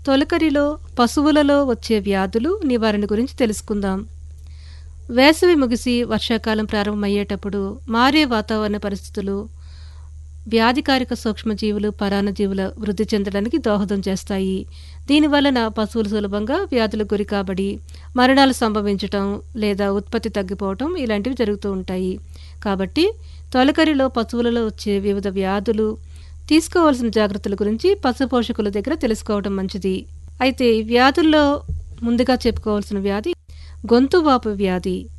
తొలకరిలో పశువులలో వచ్చే వ్యాధులు నివారణ గురించి తెలుసుకుందాం వేసవి ముగిసి వర్షాకాలం ప్రారంభమయ్యేటప్పుడు మారే వాతావరణ పరిస్థితులు వ్యాధికారిక సూక్ష్మజీవులు పరాన్నజీవుల వృద్ధి చెందడానికి దోహదం చేస్తాయి దీనివలన పశువులు సులభంగా వ్యాధులకు గురి కాబడి మరణాలు సంభవించటం లేదా ఉత్పత్తి తగ్గిపోవటం ఇలాంటివి జరుగుతూ ఉంటాయి కాబట్టి తొలకరిలో పశువులలో వచ్చే వివిధ వ్యాధులు తీసుకోవాల్సిన జాగ్రత్తల గురించి పశు పోషకుల దగ్గర తెలుసుకోవడం మంచిది అయితే ఈ వ్యాధుల్లో ముందుగా చెప్పుకోవాల్సిన వ్యాధి గొంతు వాపు వ్యాధి